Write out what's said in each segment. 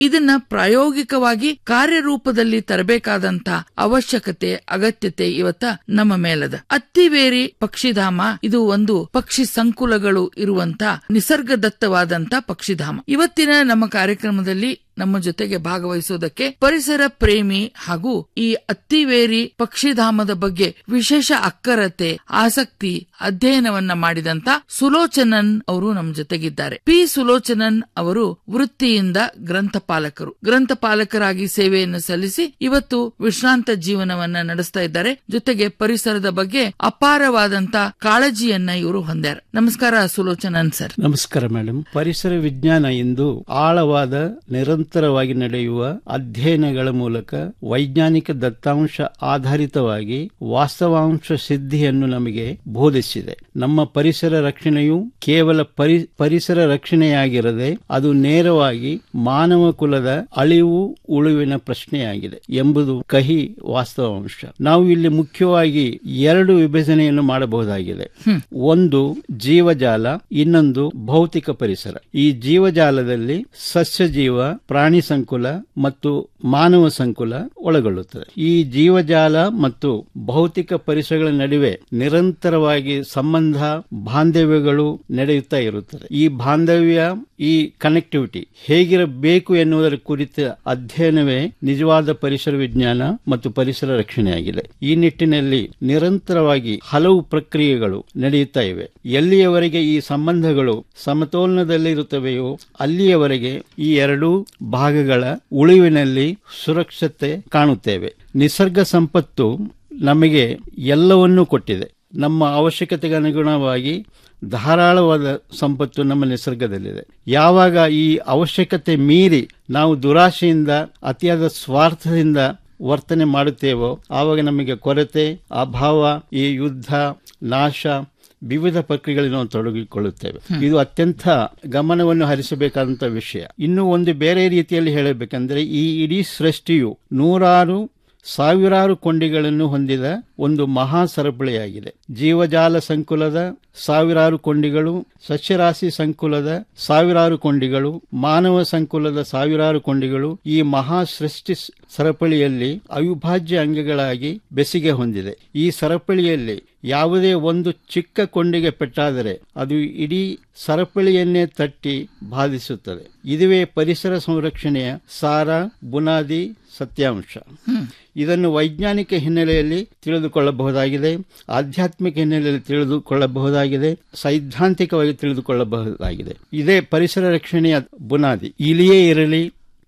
ಇದನ್ನ ಪ್ರಾಯೋಗಿಕವಾಗಿ ಕಾರ್ಯರೂಪದಲ್ಲಿ ತರಬೇಕಾದಂತ ಅವಶ್ಯಕತೆ ಅಗತ್ಯತೆ ಇವತ್ತ ನಮ್ಮ ಮೇಲದ ಅತ್ತಿವೇರಿ ಪಕ್ಷಿಧಾಮ ಇದು ಒಂದು ಪಕ್ಷಿ ಸಂಕುಲಗಳು ಇರುವಂತ ನಿಸರ್ಗದತ್ತವಾದಂತ ಪಕ್ಷಿಧಾಮ ಇವತ್ತಿನ ನಮ್ಮ ಕಾರ್ಯಕ್ರಮದಲ್ಲಿ ನಮ್ಮ ಜೊತೆಗೆ ಭಾಗವಹಿಸುವುದಕ್ಕೆ ಪರಿಸರ ಪ್ರೇಮಿ ಹಾಗೂ ಈ ಅತ್ತಿವೇರಿ ಪಕ್ಷಿಧಾಮದ ಬಗ್ಗೆ ವಿಶೇಷ ಅಕ್ಕರತೆ ಆಸಕ್ತಿ ಅಧ್ಯಯನವನ್ನ ಮಾಡಿದಂತ ಸುಲೋಚನನ್ ಅವರು ನಮ್ಮ ಜೊತೆಗಿದ್ದಾರೆ ಪಿ ಸುಲೋಚನನ್ ಅವರು ವೃತ್ತಿಯಿಂದ ಗ್ರಂಥಪಾಲಕರು ಗ್ರಂಥಪಾಲಕರಾಗಿ ಸೇವೆಯನ್ನು ಸಲ್ಲಿಸಿ ಇವತ್ತು ವಿಶ್ರಾಂತ ಜೀವನವನ್ನ ನಡೆಸ್ತಾ ಇದ್ದಾರೆ ಜೊತೆಗೆ ಪರಿಸರದ ಬಗ್ಗೆ ಅಪಾರವಾದಂತ ಕಾಳಜಿಯನ್ನ ಇವರು ಹೊಂದ್ಯಾರ ನಮಸ್ಕಾರ ಸುಲೋಚನನ್ ಸರ್ ನಮಸ್ಕಾರ ಮೇಡಮ್ ಪರಿಸರ ವಿಜ್ಞಾನ ಇಂದು ಆಳವಾದ ನಿರಂತರವಾಗಿ ನಡೆಯುವ ಅಧ್ಯಯನಗಳ ಮೂಲಕ ವೈಜ್ಞಾನಿಕ ದತ್ತಾಂಶ ಆಧಾರಿತವಾಗಿ ವಾಸ್ತವಾಂಶ ಸಿದ್ಧಿಯನ್ನು ನಮಗೆ ಬೋಧಿಸಿದೆ ನಮ್ಮ ಪರಿಸರ ರಕ್ಷಣೆಯು ಕೇವಲ ಪರಿ ಪರಿಸರ ರಕ್ಷಣೆಯಾಗಿರದೆ ಅದು ನೇರವಾಗಿ ಮಾನವ ಕುಲದ ಅಳಿವು ಉಳುವಿನ ಪ್ರಶ್ನೆಯಾಗಿದೆ ಎಂಬುದು ಕಹಿ ವಾಸ್ತವಾಂಶ ನಾವು ಇಲ್ಲಿ ಮುಖ್ಯವಾಗಿ ಎರಡು ವಿಭಜನೆಯನ್ನು ಮಾಡಬಹುದಾಗಿದೆ ಒಂದು ಜೀವಜಾಲ ಇನ್ನೊಂದು ಭೌತಿಕ ಪರಿಸರ ಈ ಜೀವಜಾಲದಲ್ಲಿ ಸಸ್ಯ ಜೀವ ಪ್ರಾಣಿ ಸಂಕುಲ ಮತ್ತು ಮಾನವ ಸಂಕುಲ ಒಳಗೊಳ್ಳುತ್ತದೆ ಈ ಜೀವಜಾಲ ಮತ್ತು ಭೌತಿಕ ಪರಿಸರಗಳ ನಡುವೆ ನಿರಂತರವಾಗಿ ಸಂಬಂಧ ಬಾಂಧವ್ಯಗಳು ನಡೆಯುತ್ತಾ ಇರುತ್ತದೆ ಈ ಬಾಂಧವ್ಯ ಈ ಕನೆಕ್ಟಿವಿಟಿ ಹೇಗಿರಬೇಕು ಎನ್ನುವುದರ ಕುರಿತ ಅಧ್ಯಯನವೇ ನಿಜವಾದ ಪರಿಸರ ವಿಜ್ಞಾನ ಮತ್ತು ಪರಿಸರ ರಕ್ಷಣೆಯಾಗಿದೆ ಈ ನಿಟ್ಟಿನಲ್ಲಿ ನಿರಂತರವಾಗಿ ಹಲವು ಪ್ರಕ್ರಿಯೆಗಳು ನಡೆಯುತ್ತಾ ಇವೆ ಎಲ್ಲಿಯವರೆಗೆ ಈ ಸಂಬಂಧಗಳು ಸಮತೋಲನದಲ್ಲಿರುತ್ತವೆಯೋ ಅಲ್ಲಿಯವರೆಗೆ ಈ ಎರಡೂ ಭಾಗಗಳ ಉಳಿವಿನಲ್ಲಿ ಸುರಕ್ಷತೆ ಕಾಣುತ್ತೇವೆ ನಿಸರ್ಗ ಸಂಪತ್ತು ನಮಗೆ ಎಲ್ಲವನ್ನೂ ಕೊಟ್ಟಿದೆ ನಮ್ಮ ಅವಶ್ಯಕತೆಗೆ ಅನುಗುಣವಾಗಿ ಧಾರಾಳವಾದ ಸಂಪತ್ತು ನಮ್ಮ ನಿಸರ್ಗದಲ್ಲಿದೆ ಯಾವಾಗ ಈ ಅವಶ್ಯಕತೆ ಮೀರಿ ನಾವು ದುರಾಶೆಯಿಂದ ಅತಿಯಾದ ಸ್ವಾರ್ಥದಿಂದ ವರ್ತನೆ ಮಾಡುತ್ತೇವೋ ಆವಾಗ ನಮಗೆ ಕೊರತೆ ಅಭಾವ ಈ ಯುದ್ಧ ನಾಶ ವಿವಿಧ ಪ್ರಕ್ರಿಯೆಗಳಲ್ಲಿ ನಾವು ತೊಡಗಿಕೊಳ್ಳುತ್ತೇವೆ ಇದು ಅತ್ಯಂತ ಗಮನವನ್ನು ಹರಿಸಬೇಕಾದಂತಹ ವಿಷಯ ಇನ್ನು ಒಂದು ಬೇರೆ ರೀತಿಯಲ್ಲಿ ಹೇಳಬೇಕಂದ್ರೆ ಈ ಇಡೀ ಸೃಷ್ಟಿಯು ನೂರಾರು ಸಾವಿರಾರು ಕೊಂಡಿಗಳನ್ನು ಹೊಂದಿದ ಒಂದು ಮಹಾ ಸರಪಳಿಯಾಗಿದೆ ಜೀವಜಾಲ ಸಂಕುಲದ ಸಾವಿರಾರು ಕೊಂಡಿಗಳು ಸಸ್ಯರಾಶಿ ಸಂಕುಲದ ಸಾವಿರಾರು ಕೊಂಡಿಗಳು ಮಾನವ ಸಂಕುಲದ ಸಾವಿರಾರು ಕೊಂಡಿಗಳು ಈ ಮಹಾ ಸೃಷ್ಟಿ ಸರಪಳಿಯಲ್ಲಿ ಅವಿಭಾಜ್ಯ ಅಂಗಗಳಾಗಿ ಬೆಸಿಗೆ ಹೊಂದಿದೆ ಈ ಸರಪಳಿಯಲ್ಲಿ ಯಾವುದೇ ಒಂದು ಚಿಕ್ಕ ಕೊಂಡಿಗೆ ಪೆಟ್ಟಾದರೆ ಅದು ಇಡೀ ಸರಪಳಿಯನ್ನೇ ತಟ್ಟಿ ಬಾಧಿಸುತ್ತದೆ ಇದುವೇ ಪರಿಸರ ಸಂರಕ್ಷಣೆಯ ಸಾರ ಬುನಾದಿ ಸತ್ಯಾಂಶ ಇದನ್ನು ವೈಜ್ಞಾನಿಕ ಹಿನ್ನೆಲೆಯಲ್ಲಿ ತಿಳಿದುಕೊಳ್ಳಬಹುದಾಗಿದೆ ಆಧ್ಯಾತ್ಮಿಕ ಹಿನ್ನೆಲೆಯಲ್ಲಿ ತಿಳಿದುಕೊಳ್ಳಬಹುದಾಗಿದೆ ಸೈದ್ಧಾಂತಿಕವಾಗಿ ತಿಳಿದುಕೊಳ್ಳಬಹುದಾಗಿದೆ ಇದೇ ಪರಿಸರ ರಕ್ಷಣೆಯ ಬುನಾದಿ ಇಲಿಯೇ ಇರಲಿ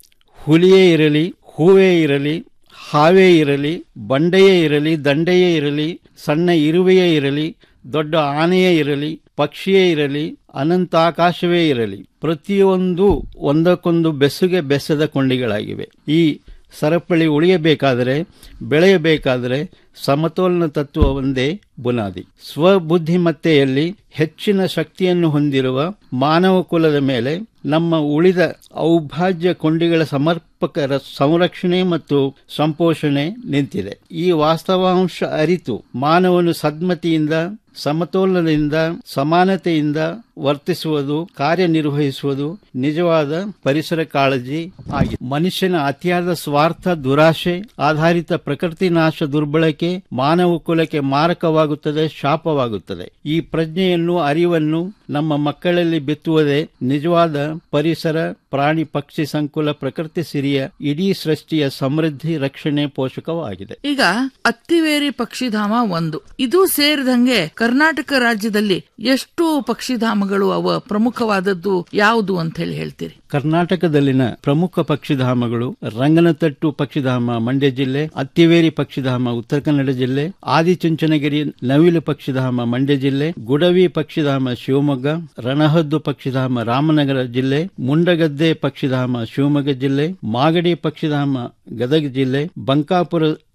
ಹುಲಿಯೇ ಇರಲಿ ಹೂವೇ ಇರಲಿ ಹಾವೇ ಇರಲಿ ಬಂಡೆಯೇ ಇರಲಿ ದಂಡೆಯೇ ಇರಲಿ ಸಣ್ಣ ಇರುವೆಯೇ ಇರಲಿ ದೊಡ್ಡ ಆನೆಯೇ ಇರಲಿ ಪಕ್ಷಿಯೇ ಇರಲಿ ಅನಂತಾಕಾಶವೇ ಇರಲಿ ಪ್ರತಿಯೊಂದು ಒಂದಕ್ಕೊಂದು ಬೆಸುಗೆ ಬೆಸದ ಕೊಂಡಿಗಳಾಗಿವೆ ಈ ಸರಪಳಿ ಉಳಿಯಬೇಕಾದರೆ ಬೆಳೆಯಬೇಕಾದರೆ ಸಮತೋಲನ ತತ್ವ ಒಂದೇ ಬುನಾದಿ ಸ್ವಬುದ್ಧಿಮತ್ತೆಯಲ್ಲಿ ಹೆಚ್ಚಿನ ಶಕ್ತಿಯನ್ನು ಹೊಂದಿರುವ ಮಾನವ ಕುಲದ ಮೇಲೆ ನಮ್ಮ ಉಳಿದ ಔಭಾಜ್ಯ ಕೊಂಡಿಗಳ ಸಮರ್ಪಕ ಸಂರಕ್ಷಣೆ ಮತ್ತು ಸಂಪೋಷಣೆ ನಿಂತಿದೆ ಈ ವಾಸ್ತವಾಂಶ ಅರಿತು ಮಾನವನು ಸದ್ಮತಿಯಿಂದ ಸಮತೋಲನದಿಂದ ಸಮಾನತೆಯಿಂದ ವರ್ತಿಸುವುದು ಕಾರ್ಯನಿರ್ವಹಿಸುವುದು ನಿಜವಾದ ಪರಿಸರ ಕಾಳಜಿ ಆಗಿದೆ ಮನುಷ್ಯನ ಅತಿಯಾದ ಸ್ವಾರ್ಥ ದುರಾಶೆ ಆಧಾರಿತ ಪ್ರಕೃತಿ ನಾಶ ದುರ್ಬಳಕೆ ಮಾನವ ಕುಲಕ್ಕೆ ಮಾರಕವಾಗುತ್ತದೆ ಶಾಪವಾಗುತ್ತದೆ ಈ ಪ್ರಜ್ಞೆಯನ್ನು ಅರಿವನ್ನು ನಮ್ಮ ಮಕ್ಕಳಲ್ಲಿ ಬಿತ್ತುವುದೇ ನಿಜವಾದ ಪರಿಸರ ಪ್ರಾಣಿ ಪಕ್ಷಿ ಸಂಕುಲ ಪ್ರಕೃತಿ ಸಿರಿಯ ಇಡೀ ಸೃಷ್ಟಿಯ ಸಮೃದ್ಧಿ ರಕ್ಷಣೆ ಪೋಷಕವಾಗಿದೆ ಈಗ ಅತ್ತಿವೇರಿ ಪಕ್ಷಿಧಾಮ ಒಂದು ಇದು ಸೇರಿದಂಗೆ ಕರ್ನಾಟಕ ರಾಜ್ಯದಲ್ಲಿ ಎಷ್ಟು ಪಕ್ಷಿಧಾಮಗಳು ಅವ ಪ್ರಮುಖವಾದದ್ದು ಯಾವುದು ಅಂತ ಹೇಳಿ ಹೇಳ್ತೀರಿ ಕರ್ನಾಟಕದಲ್ಲಿನ ಪ್ರಮುಖ ಪಕ್ಷಿಧಾಮಗಳು ರಂಗನತಟ್ಟು ಪಕ್ಷಿಧಾಮ ಮಂಡ್ಯ ಜಿಲ್ಲೆ ಅತ್ತಿವೇರಿ ಪಕ್ಷಿಧಾಮ ಉತ್ತರ ಕನ್ನಡ ಜಿಲ್ಲೆ ಆದಿಚುಂಚನಗಿರಿ ನವಿಲು ಪಕ್ಷಿಧಾಮ ಮಂಡ್ಯ ಜಿಲ್ಲೆ ಗುಡವಿ ಪಕ್ಷಿಧಾಮ ಶಿವಮೊಗ್ಗ ರಣಹದ್ದು ಪಕ್ಷಿಧಾಮ ರಾಮನಗರ ಜಿಲ್ಲೆ ಮುಂಡಗದ್ದೆ ಪಕ್ಷಿಧಾಮ ಶಿವಮೊಗ್ಗ ಜಿಲ್ಲೆ ಮಾಗಡಿ ಪಕ್ಷಿಧಾಮ ಗದಗ ಜಿಲ್ಲೆ ಬಂಕಾಪುರ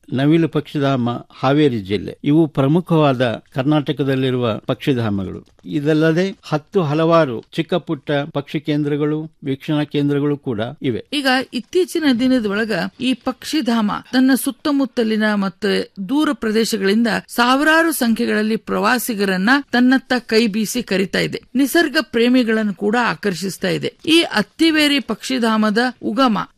ನವಿಲು ಪಕ್ಷಿಧಾಮ ಹಾವೇರಿ ಜಿಲ್ಲೆ ಇವು ಪ್ರಮುಖವಾದ ಕರ್ನಾಟಕದಲ್ಲಿರುವ ಪಕ್ಷಿಧಾಮಗಳು ಇದಲ್ಲದೆ ಹತ್ತು ಹಲವಾರು ಚಿಕ್ಕ ಪುಟ್ಟ ಪಕ್ಷಿ ಕೇಂದ್ರಗಳು ವೀಕ್ಷಣಾ ಕೇಂದ್ರಗಳು ಕೂಡ ಇವೆ ಈಗ ಇತ್ತೀಚಿನ ದಿನದೊಳಗ ಈ ಪಕ್ಷಿಧಾಮ ತನ್ನ ಸುತ್ತಮುತ್ತಲಿನ ಮತ್ತು ದೂರ ಪ್ರದೇಶಗಳಿಂದ ಸಾವಿರಾರು ಸಂಖ್ಯೆಗಳಲ್ಲಿ ಪ್ರವಾಸಿಗರನ್ನ ತನ್ನತ್ತ ಕೈ ಬೀಸಿ ಕರಿತಾ ಇದೆ ನಿಸರ್ಗ ಪ್ರೇಮಿಗಳನ್ನು ಕೂಡ ಆಕರ್ಷಿಸ್ತಾ ಇದೆ ಈ ಅತ್ತಿವೇರಿ ಪಕ್ಷಿಧಾಮದ ಉಗಮ